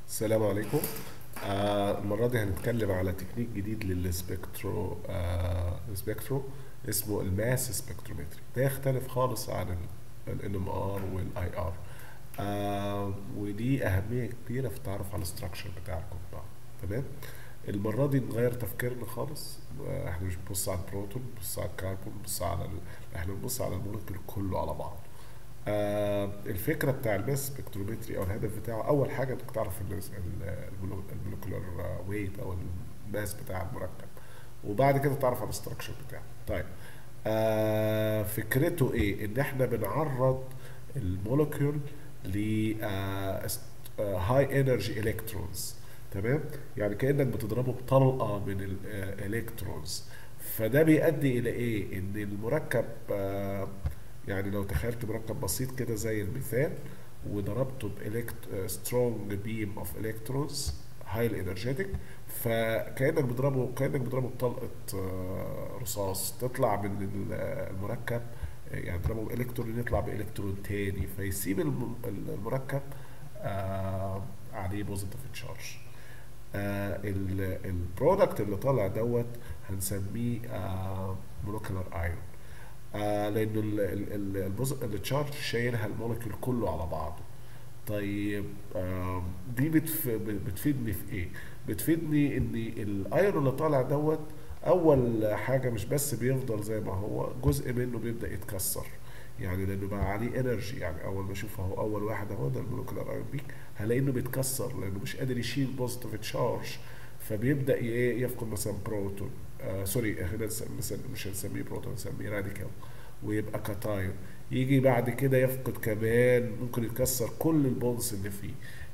السلام عليكم آه المرة دي هنتكلم على تكنيك جديد للسبكترو آه سبكترو اسمه الماس سبكترومتري ده يختلف خالص عن الان ام ار والاي ار آه ودي اهمية كبيرة في التعرف على الاستراكشر بتاع القطبة تمام المرة دي نغير تفكيرنا خالص آه احنا مش بنبص على البروتون بنبص على الكربون بنبص على ال... احنا بنبص على المولكيول كله على بعض آه الفكره بتاع الماس سبكترومتري او الهدف بتاعه اول حاجه انك تعرف المولكيولر ويت او الماس بتاع المركب وبعد كده تعرف على الاستراكشر بتاعه طيب آه فكرته ايه ان احنا بنعرض المولكيول ل هاي انرجي الكترونز تمام يعني كانك بتضربه بطلقه من الالكترونز فده بيؤدي الى ايه ان المركب آه يعني لو تخيلت مركب بسيط كده زي المثال وضربته بإلكت سترونج بيم اوف الكترونز هايلي انرجيتك فكانك بتضربه كانك بتضربه بطلقه رصاص تطلع من المركب يعني تضربه بالكترون يطلع بالكترون تاني فيسيب المركب آه عليه بوزيتيف تشارج آه البرودكت اللي طالع دوت هنسميه آه مولكيولار ايون آه لانه التشارج شايلها المولكيول كله على بعضه طيب آه دي بتف بتفيدني في ايه بتفيدني ان الايرون اللي طالع دوت اول حاجه مش بس بيفضل زي ما هو جزء منه بيبدا يتكسر يعني لانه بقى عليه انرجي يعني اول ما اشوف اهو اول واحد اهو ده المولكيولار ايرون بيك هلاقي انه بيتكسر لانه مش قادر يشيل بوزيتيف تشارج فبيبدا يفقد مثلا بروتون آه سوري هنا مش هنسميه بروتون هنسميه راديكال ويبقى كاتايون يجي بعد كده يفقد كمان ممكن يتكسر كل البونز اللي فيه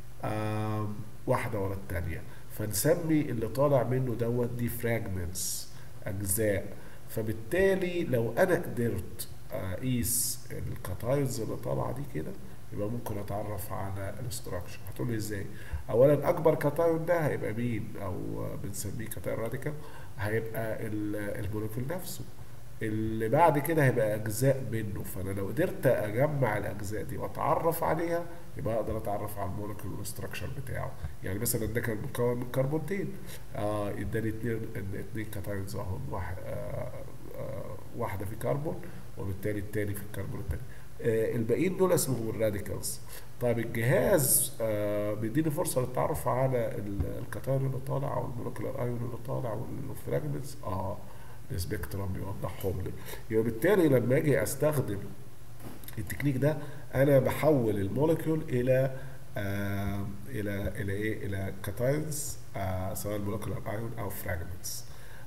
آه واحده ورا الثانيه فنسمي اللي طالع منه دوت دي فراجمنتس اجزاء فبالتالي لو انا قدرت اقيس الكاتايونز اللي طالعه دي كده يبقى ممكن اتعرف على الاستراكشر هتقول لي ازاي اولا اكبر كاتايون ده هيبقى مين او بنسميه كاتايون راديكال هيبقى المولكيول نفسه اللي بعد كده هيبقى اجزاء منه فانا لو قدرت اجمع الاجزاء دي واتعرف عليها يبقى اقدر اتعرف على المولكيول والاستراكشر بتاعه يعني مثلا ده كان مكون من كربونتين اه اداني اثنين اثنين كاتايونز اهو واحد آه آه واحده في كربون وبالتالي الثاني في الكربون الثاني آه الباقيين دول اسمهم الراديكالز طيب الجهاز آه بيديني فرصه للتعرف على الكاتايون اللي طالع او المولكيولار ايون اللي طالع والفراجمنتس اه السبيكترم بيوضحهم لي يبقى بالتالي لما اجي استخدم التكنيك ده انا بحول المولكيول الى آه الى الى ايه الى كاتايونز آه سواء المولكيولار ايون او فراجمنتس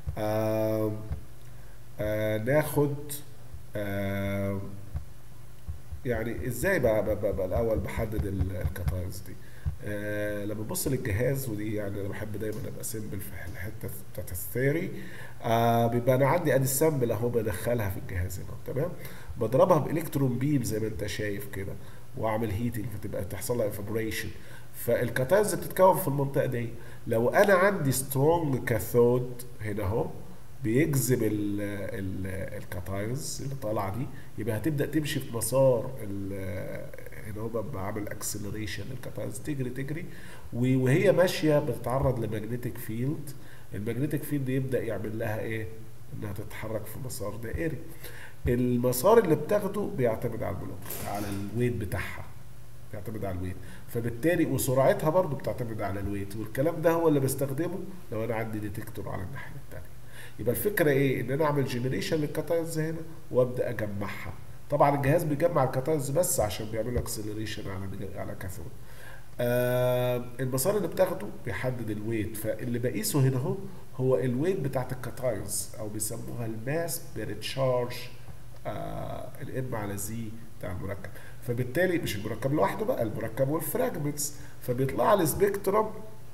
آه آه ناخد آه يعني ازاي بقى, بقى, بقى, بقى الاول بحدد الكاتايونز دي آه لما ببص للجهاز ودي يعني انا بحب دايما ابقى سيمبل في الحته بتاعت الثيري آه بيبقى انا عندي ادي السامبل اهو بدخلها في الجهاز هنا تمام بضربها بالكترون بيم زي ما انت شايف كده واعمل هيتنج فتبقى تحصل لها ايفابوريشن فالكاتايونز بتتكون في المنطقه دي لو انا عندي سترونج كاثود هنا اهو بيجذب الكاتايونز اللي طالعه دي يبقى هتبدا تمشي في مسار هنا هو بعمل اكسلريشن الكاتايونز تجري تجري وهي ماشيه بتتعرض لمagnetic فيلد المagnetic فيلد يبدا يعمل لها ايه؟ انها تتحرك في مسار دائري المسار اللي بتاخده بيعتمد على البلوك على الويت بتاعها بيعتمد على الويت فبالتالي وسرعتها برضو بتعتمد على الويت والكلام ده هو اللي بستخدمه لو انا عندي ديتكتور على الناحيه الثانيه يبقى الفكره ايه ان انا اعمل جنريشن للكاتايونز هنا وابدا اجمعها طبعا الجهاز بيجمع الكاتايونز بس عشان بيعمل اكسلريشن على على كاثود آه المسار اللي بتاخده بيحدد الويت فاللي بقيسه هنا اهو هو الويت بتاعت الكاتايونز او بيسموها الماس بير تشارج آه الام على زي بتاع المركب فبالتالي مش المركب لوحده بقى المركب والفراجمنتس فبيطلع لي سبيكترم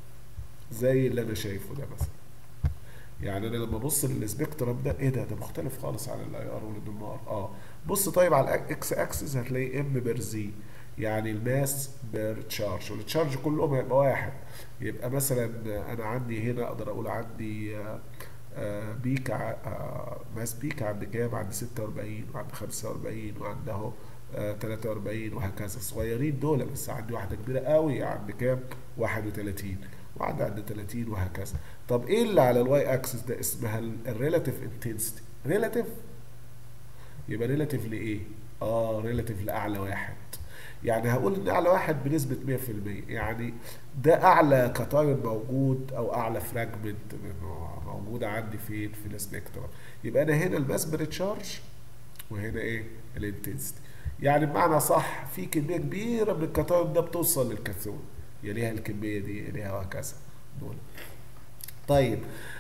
زي اللي انا شايفه ده مثلا يعني انا لما ابص للسبيكترم ده ايه ده ده مختلف خالص عن الاي ار والام ار اه بص طيب على الاكس اكسس هتلاقي ام بير زي يعني الماس بير تشارج والتشارج كلهم هيبقى واحد يبقى مثلا انا عندي هنا اقدر اقول عندي آآ آآ بيك آآ ماس بيك عند كام عند 46 وعند 45 وعند اهو 43 وهكذا الصغيرين دول بس عندي واحده كبيره قوي عند كام 31 وعدى عند 30 وهكذا طب ايه اللي على الواي اكسس ده اسمها الريلاتيف انتنسيتي ريلاتيف يبقى ريلاتيف لايه اه ريلاتيف لاعلى واحد يعني هقول ان اعلى واحد بنسبه 100% يعني ده اعلى كتايون موجود او اعلى فراجمنت موجوده عندي فين في السبيكترم يبقى انا هنا الماس بريتشارج وهنا ايه الانتنسيتي يعني بمعنى صح في كميه كبيره من الكتايون ده بتوصل للكاثود يليها الكميه دي يليها وهكذا دول طيب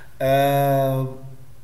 آه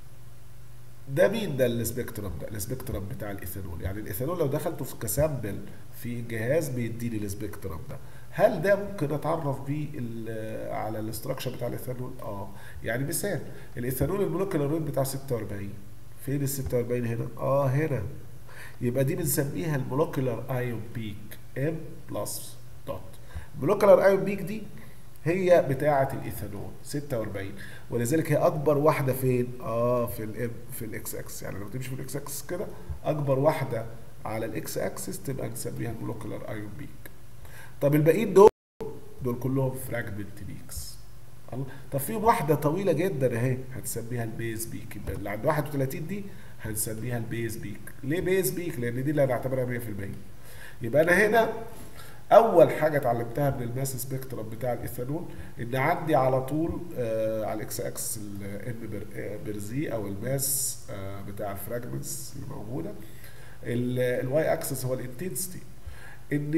ده مين ده السبيكترم ده السبيكترم بتاع الايثانول يعني الايثانول لو دخلته في كسامبل في جهاز بيديني السبيكترم ده هل ده ممكن اتعرف بيه على الاستراكشر بتاع الايثانول اه يعني مثال الايثانول المولكيولر ويت بتاع 46 فين ال 46 هنا اه هنا يبقى دي بنسميها المولكيولر ايون بيك ام بلس دوت المولكيولر ايون بيك دي هي بتاعة الايثانول 46 ولذلك هي اكبر واحدة فين؟ اه في الام في الاكس اكس يعني لما تمشي في الاكس اكس كده اكبر واحدة على الاكس اكسس تبقى نسميها المولكيولر ايون بيك. طب الباقيين دول دول كلهم فراجمنت بيكس. الله طب فيهم واحدة طويلة جدا اهي هتسميها البيز بيك يبقى اللي عند 31 دي هنسميها البيز بيك. ليه بيز بيك؟ لان دي اللي هنعتبرها 100%. يبقى انا هنا اول حاجه اتعلمتها من الماس سبيكترم بتاع الايثانول ان عندي على طول آه على الاكس اكس الام بيرزي او الماس آه بتاع الفراجمنتس اللي موجوده الواي اكسس هو الانتنسيتي ان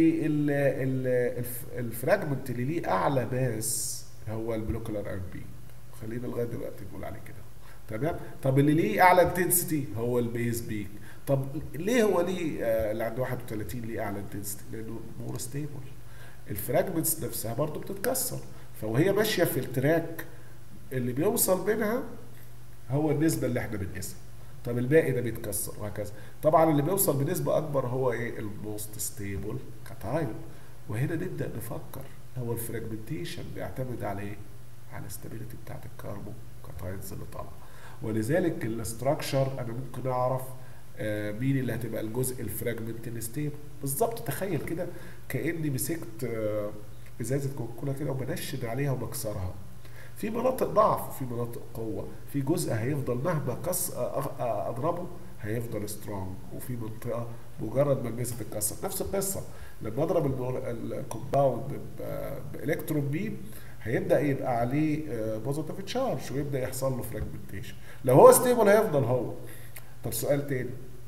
الفراجمنت اللي ليه اعلى ماس هو المولكيولار ار بي خلينا لغايه دلوقتي نقول عليه كده تمام طب اللي ليه اعلى انتنسيتي هو البيز بيك طب ليه هو ليه آه اللي عنده 31 ليه اعلى انتنسيتي؟ لانه مور ستيبل. الفراجمنتس نفسها برضه بتتكسر فوهي ماشيه في التراك اللي بيوصل منها هو النسبه اللي احنا بنقيسها. طب الباقي ده بيتكسر وهكذا. طبعا اللي بيوصل بنسبه اكبر هو ايه؟ الموست ستيبل كتايم. وهنا نبدا نفكر هو الفراجمنتيشن بيعتمد على ايه؟ على الاستابيليتي بتاعت الكاربو كتاينز اللي طالعه. ولذلك الاستراكشر انا ممكن اعرف آه مين اللي هتبقى الجزء الفراجمنت انستيبل بالظبط تخيل كده كاني مسكت آه ازازه كوكاكولا كده وبنشن عليها وبكسرها في مناطق ضعف وفي مناطق قوه في جزء هيفضل مهما كس آه اضربه هيفضل سترونج وفي منطقه مجرد ما المسه تتكسر نفس القصه لما اضرب الكومباوند بالكترون بيم هيبدا يبقى عليه بوزيتيف تشارج ويبدا يحصل له فراجمنتيشن لو هو ستيبل هيفضل هو طب سؤال تاني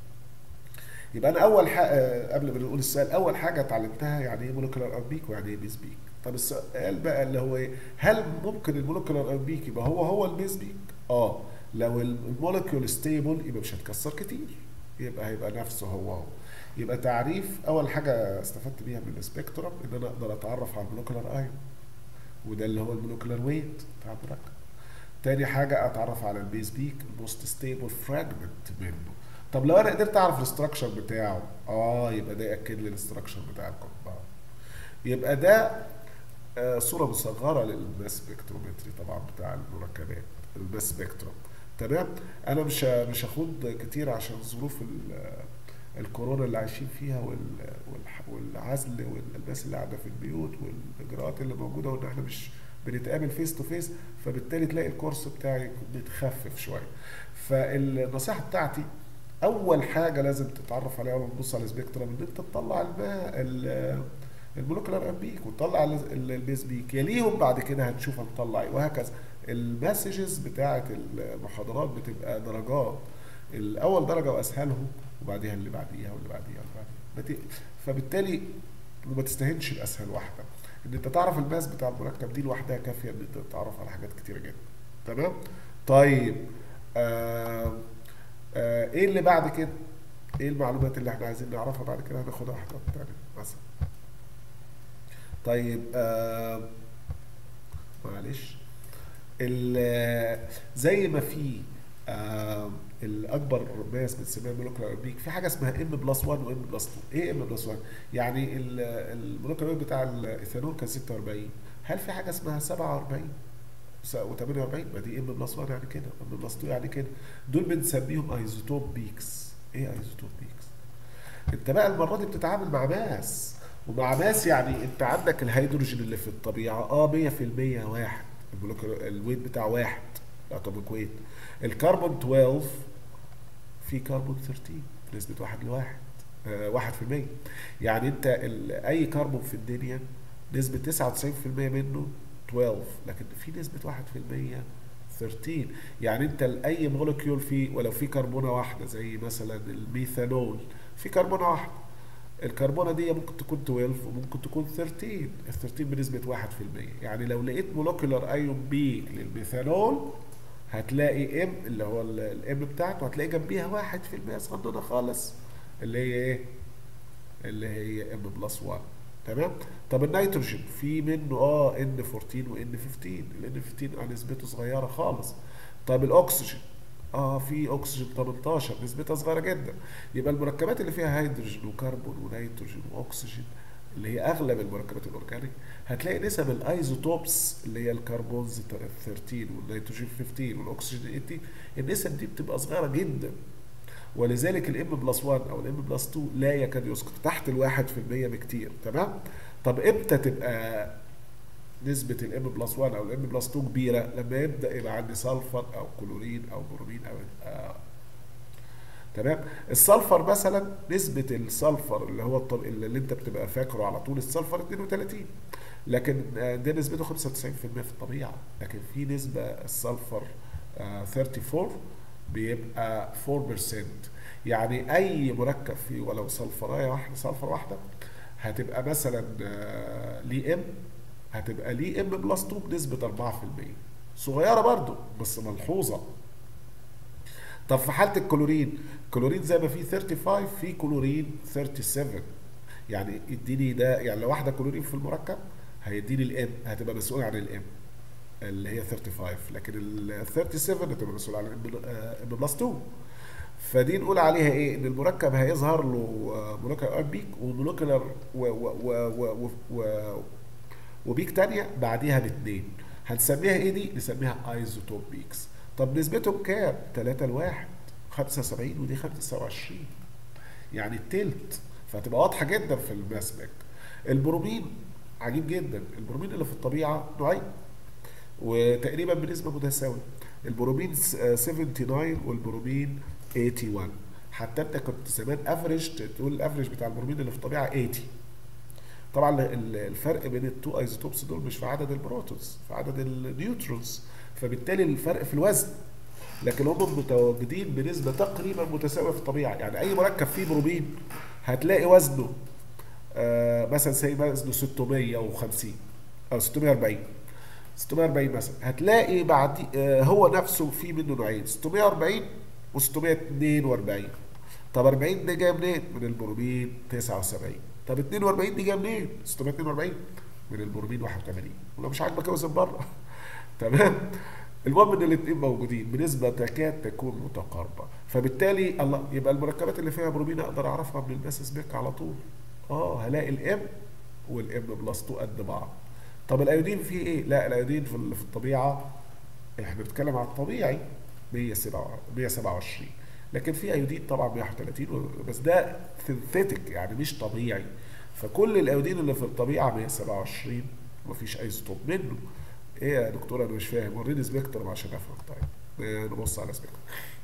يبقى انا اول حاجه قبل ما نقول السؤال اول حاجه اتعلمتها يعني ايه مولكيولار اربيك ويعني ايه بيز بيك طب السؤال بقى اللي هو ايه هل ممكن المولكيولار اربيك يبقى هو هو البيز بيك اه لو المولكيول ستيبل يبقى مش هتكسر كتير يبقى هيبقى نفسه هو هو يبقى تعريف اول حاجه استفدت بيها من السبيكترم ان انا اقدر اتعرف على المولكيولار ايون وده اللي هو المولكيولار ويت بتاع المركب تاني حاجة اتعرف على البيز بيك الموست ستيبل فراجمنت منه طب لو انا قدرت اعرف الاستراكشر بتاعه اه يبقى ده ياكد لي الاستراكشر بتاع الكومباوند يبقى ده آه صورة مصغرة للماس سبكترومتري طبعا بتاع المركبات الماس سبكتروم تمام انا مش مش هاخد كتير عشان ظروف الكورونا اللي عايشين فيها والعزل والناس اللي قاعده في البيوت والاجراءات اللي موجوده وان احنا مش بنتقابل فيس تو فيس فبالتالي تلاقي الكورس بتاعي متخفف شويه فالنصيحه بتاعتي اول حاجه لازم تتعرف عليها اول ما تبص على السبيكترم ان انت تطلع الماء المولكيولار امبيك وتطلع البيز بيك يليهم بعد كده هنشوف هنطلع ايه وهكذا المسجز بتاعه المحاضرات بتبقى درجات الاول درجه واسهلهم وبعديها اللي بعديها واللي بعديها واللي بعديها فبالتالي ما تستهنش باسهل واحده ان انت تعرف الماس بتاع المركب دي لوحدها كافيه ان انت تتعرف على حاجات كتيره جدا تمام طيب آه آه ايه اللي بعد كده ايه المعلومات اللي احنا عايزين نعرفها بعد كده هناخدها واحده تانية مثلا طيب آه معلش زي ما في آه الاكبر ماس بنسميها مولكيولار بيك في حاجه اسمها ام بلس 1 وام بلس 2 ايه ام بلس 1 يعني المولكيولار بتاع الايثانول كان 46 هل في حاجه اسمها 47 و48 ما دي ام بلس 1 يعني كده ام بلس 2 يعني كده دول بنسميهم ايزوتوب بيكس ايه ايزوتوب بيكس انت بقى المره دي بتتعامل مع ماس ومع ماس يعني انت عندك الهيدروجين اللي في الطبيعه اه 100% واحد المولكيولر الويت بتاعه واحد الاتوميك ويت الكربون 12 في كربون 13 نسبه واحد لواحد آه واحد في المية يعني انت ال- اي كربون في الدنيا نسبة 99% منه 12 لكن في نسبة 1% 13 يعني انت اي مولكيول فيه ولو في كربونة واحدة زي مثلا الميثانول في كربونة واحدة الكربونة دي ممكن تكون 12 وممكن تكون 13 ال 13 بنسبة 1% يعني لو لقيت مولكيولر ايون بيك للميثانول هتلاقي ام اللي هو الام بتاعته هتلاقي جنبيها 1% صغننة خالص اللي هي ايه؟ اللي هي ام بلس 1 تمام طب النيتروجين في منه اه ان 14 وان 15 الان 15 نسبته صغيره خالص طب الاكسجين اه في اكسجين 18 نسبتها صغيره جدا يبقى المركبات اللي فيها هيدروجين وكربون ونيتروجين واكسجين اللي هي اغلب المركبات الاورجانيك هتلاقي نسب الايزوتوبس اللي هي الكربونز 13 والنيتروجين 15 والاكسجين 18 النسب دي بتبقى صغيره جدا ولذلك الام بلس 1 او الام بلس 2 لا يكاد يسقط تحت الواحد في المية بكتير تمام طب امتى تبقى نسبة الام بلس 1 او الام بلس 2 كبيرة لما يبدأ يبقى عندي سلفر او كلورين او برومين او آه. تمام السلفر مثلا نسبة السلفر اللي هو الطب... اللي انت بتبقى فاكره على طول السلفر 32 لكن آه، ده نسبته 95% في الطبيعة لكن في نسبة السلفر آه 34 بيبقى 4% يعني اي مركب فيه ولو سلفرايه واحده سلفر واحده هتبقى مثلا آه، ليه ام هتبقى ليه ام بلس 2 بنسبه 4% صغيره برضو بس ملحوظه طب في حاله الكلورين الكلورين زي ما في 35 في كلورين 37 يعني اديني ده يعني لو واحده كلورين في المركب هيديني الام هتبقى مسؤول عن الام اللي هي 35 لكن ال 37 هتبقى مسؤول عن ام بلس 2 فدي نقول عليها ايه ان المركب هيظهر له مولكيولر بيك ومولكيولر و و و و و و وبيك تانية بعديها باثنين هنسميها ايه دي؟ نسميها ايزوتوب بيكس طب نسبتهم كام؟ 3 لواحد 75 ودي 25 يعني التلت فهتبقى واضحه جدا في المسمك البرومين عجيب جدا البرومين اللي في الطبيعه نوعين وتقريبا بنسبه متساويه البرومين 79 والبرومين 81 حتى انت كنت زمان افريج تقول الافريج بتاع البرومين اللي في الطبيعه 80 طبعا ال- الفرق بين التو ايزوتوبس دول مش في عدد البروتونز في عدد النيوترونز فبالتالي الفرق في الوزن لكن هم متواجدين بنسبه تقريبا متساويه في الطبيعه يعني اي مركب فيه برومين هتلاقي وزنه آه مثلا زي وزنه 650 او 640 640 مثلا هتلاقي بعد آه هو نفسه في منه نوعين 640 و642 طب 40 دي جايه منين؟ من البرومين 79 طب 42 دي جايه منين؟ 642 من البرومين 81 ولو مش عاجبك اوزن بره تمام المهم ان الاثنين موجودين بنسبه تكاد تكون متقاربه فبالتالي الله يبقى المركبات اللي فيها برومين اقدر اعرفها من الماس سبيك على طول اه هلاقي الام والام بلس 2 قد بعض طب الايودين فيه ايه؟ لا الايودين في ال- في الطبيعه احنا بنتكلم على الطبيعي 107 127 لكن في ايودين طبعا 131 و- بس ده سينثيتك يعني مش طبيعي فكل الايودين اللي في الطبيعه 127 ومفيش ايزوتوب منه ايه يا دكتور انا مش فاهم وريني سبيكترم عشان افهم طيب آه، نبص على سبيكترم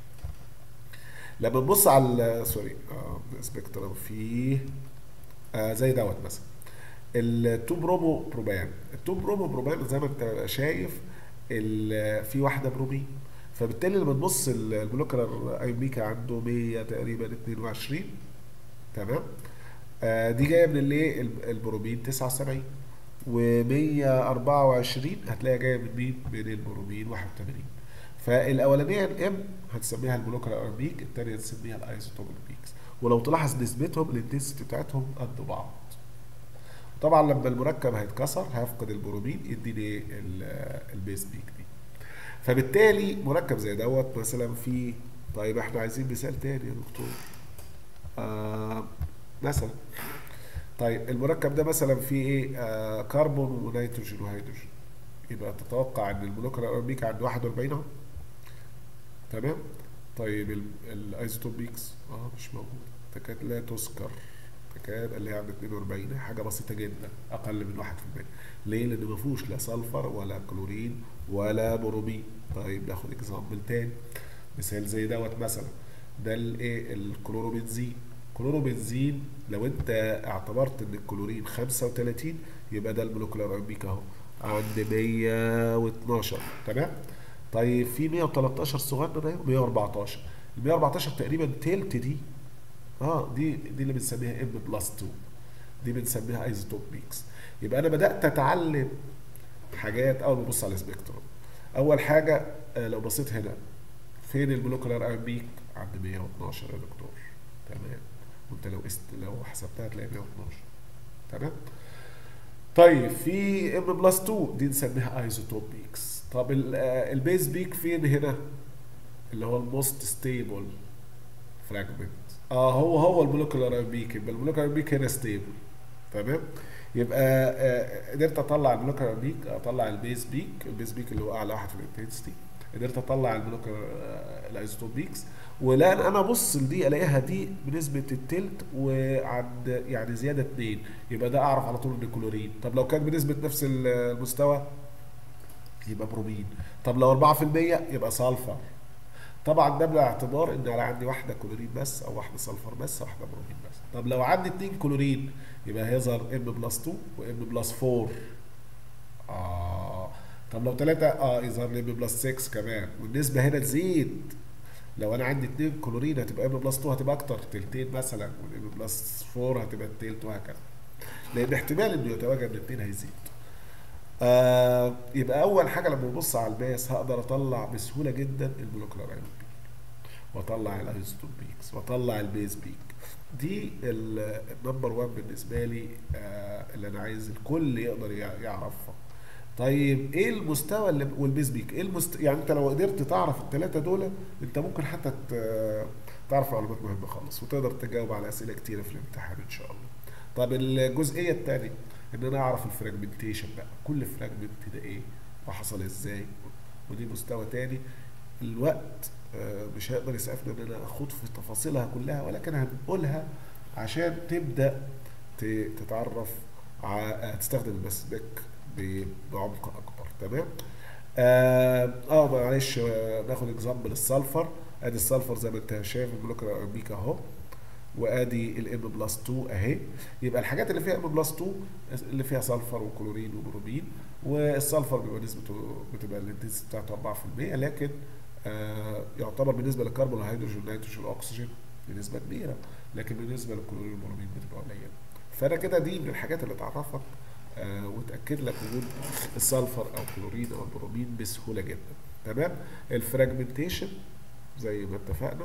لما نبص على سوري آه سبيكترم في آه زي دوت مثلا التو برومو بروبان التو برومو بروبان زي ما انت شايف ال- في واحده برومين فبالتالي لما تبص ال- المولكيولر ايوميكا عنده 100 تقريبا 22 تمام آه دي جايه من الايه ال- البرومين 79 و124 هتلاقيها جايه من مين؟ من البرومين 81 فالاولانيه الام هتسميها المولكيولر ايوميك الثانيه هتسميها الايزوتوبيك بيكس ولو تلاحظ نسبتهم الانتنسيتي بتاعتهم قد بعض طبعا لما المركب هيتكسر هيفقد البرومين يديني ال- البيس بيك دي فبالتالي مركب زي دوت مثلا في طيب احنا عايزين مثال تاني يا دكتور آه مثلا طيب المركب ده مثلا فيه ايه آه كربون ونيتروجين وهيدروجين يبقى تتوقع ان المولكيولر اوربيك عند 41 اهو تمام طيب ال- الايزوتوب بيكس اه مش موجود تكاد لا تذكر كام اللي هي عند 42 حاجه بسيطه جدا اقل من 1% ليه لان ما فيهوش لا سلفر ولا كلورين ولا برومين طيب ناخد اكزامبل تاني مثال زي دوت مثلا ده الايه الكلوروبنزين كلوروبنزين لو انت اعتبرت ان الكلورين 35 يبقى ده المولكيولار امبيك اهو عند 112 تمام طيب في 113 صغير اهي 114 ال 114 تقريبا تلت دي اه دي دي اللي بنسميها ام بلس 2 دي بنسميها ايزوتوب ميكس يبقى انا بدات اتعلم حاجات اول ما ابص على السبيكتروم اول حاجه آه لو بصيت هنا فين المولكيولار امبيك عند 112 يا دكتور تمام وانت لو است... لو حسبتها هتلاقي 112 تمام طيب في ام بلس 2 دي نسميها ايزوتوب بيكس طب البيز بيك فين هنا اللي هو الموست ستيبل فراجمنت اه هو هو المولكيولار بيك يبقى المولكيولار بيك هنا ستيبل تمام يبقى آه قدرت اطلع المولكيولار بيك اطلع البيز بيك البيز بيك اللي هو اعلى واحد في الانتنسيتي قدرت اطلع المولكيولار الايزوتوب بيكس والان انا ابص لدي الاقيها دي بنسبه التلت وعند يعني زياده 2 يبقى ده اعرف على طول ان كلورين طب لو كان بنسبه نفس المستوى يبقى برومين طب لو 4% يبقى سلفر طبعا ده باعتبار ان انا عندي واحده كلورين بس او واحده سلفر بس او واحده برومين بس طب لو عندي اتنين كلورين يبقى هيظهر ام بلس 2 وام بلس 4 اه طب لو ثلاثه اه يظهر لي ام بلس 6 كمان والنسبه هنا تزيد لو انا عندي اتنين كلورين هتبقى ام بلس 2 هتبقى اكتر تلتين مثلا والام بلس 4 هتبقى التلت وهكذا لان احتمال انه يتواجد الاثنين هيزيد آه يبقى اول حاجه لما ببص على الماس هقدر اطلع بسهوله جدا المولكيولار ايون بيك واطلع الايزوتوب بيكس واطلع البيز بيك دي النمبر 1 بالنسبه لي آه اللي انا عايز الكل يقدر يعرفها طيب ايه المستوى اللي والبيز بيك ايه المست... يعني انت لو قدرت تعرف الثلاثه دول انت ممكن حتى تعرف معلومات مهمه خالص وتقدر تجاوب على اسئله كتيره في الامتحان ان شاء الله طب الجزئيه الثانيه ان انا اعرف الفراجمنتيشن بقى كل فراجمنت ده ايه وحصل ازاي ودي مستوى تاني الوقت مش هيقدر يسعفنا ان انا اخوض في تفاصيلها كلها ولكن هنقولها عشان تبدا تتعرف تستخدم المسبك بعمق اكبر تمام اه, آه معلش ناخد اكزامبل السلفر ادي السلفر زي ما انت شايف المولكيولار امبيك اهو وادي الام بلس 2 اهي يبقى الحاجات اللي فيها ام بلس 2 اللي فيها سلفر وكلورين وبرومين والسلفر بيبقى نسبته بتبقى الانتنسيتي بتاعته 4% لكن آه يعتبر بالنسبه للكربون والهيدروجين والنيتروجين والاكسجين بنسبه كبيره لكن بالنسبه للكلورين والبرومين بتبقى قليله فانا كده دي من الحاجات اللي تعرفك آه وتاكد لك وجود السلفر او كلورين او البرومين بسهوله جدا تمام الفراجمنتيشن زي ما اتفقنا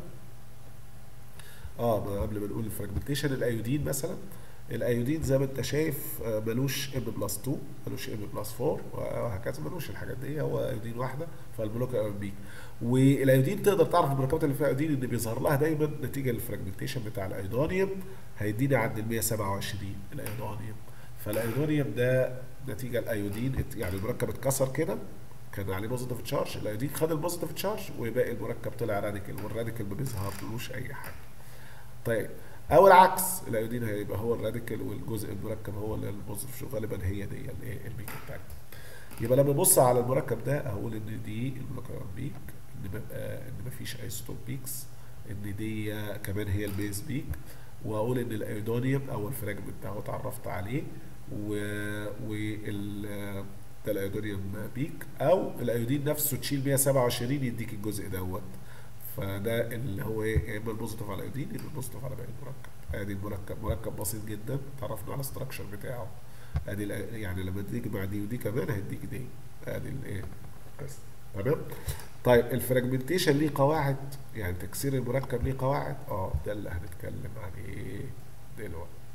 اه قبل ما نقول الفراجمنتيشن الايودين مثلا الايودين زي ما انت شايف آه ملوش ام بلس 2 ملوش ام بلس 4 وهكذا ملوش الحاجات دي هو ايودين واحده فالمولكيولار بيك والايودين تقدر تعرف المركبات اللي فيها ايودين ان بيظهر لها دايما نتيجه للفراجمنتيشن بتاع الايودونيوم هيديني عند ال 127 الايودونيوم فالايودونيوم ده نتيجه الايودين يعني المركب اتكسر كده كان عليه بوزيتيف تشارج الايودين خد البوزيتيف تشارج وباقي المركب طلع راديكال والراديكال ما بيظهرلوش اي حاجه طيب او العكس الايودين هيبقى هو الراديكال والجزء المركب هو اللي البوزيتيف غالبا هي دي الايه البيك بتاعتي يبقى لما ابص على المركب ده هقول ان دي المولكيولار بيك ان ببقى ان مفيش ايزوتوب بيكس ان دي كمان هي البيز بيك واقول ان الايودونيوم او الفراجمنت اهو اتعرفت عليه و وال ده الايودونيوم بيك او الايودين نفسه تشيل 127 يديك الجزء دوت فده اللي هو ايه يا اما البوزيتيف على الايودين يا اما البوزيتيف على باقي المركب ادي المركب مركب بسيط جدا اتعرفنا على الاستراكشر بتاعه ادي يعني لما تيجي مع دي ودي كمان هيديك دي ادي الايه بس تمام طيب الفراجمنتيشن ليه قواعد يعني تكسير المركب ليه قواعد اه ده اللي هنتكلم عليه دلوقتي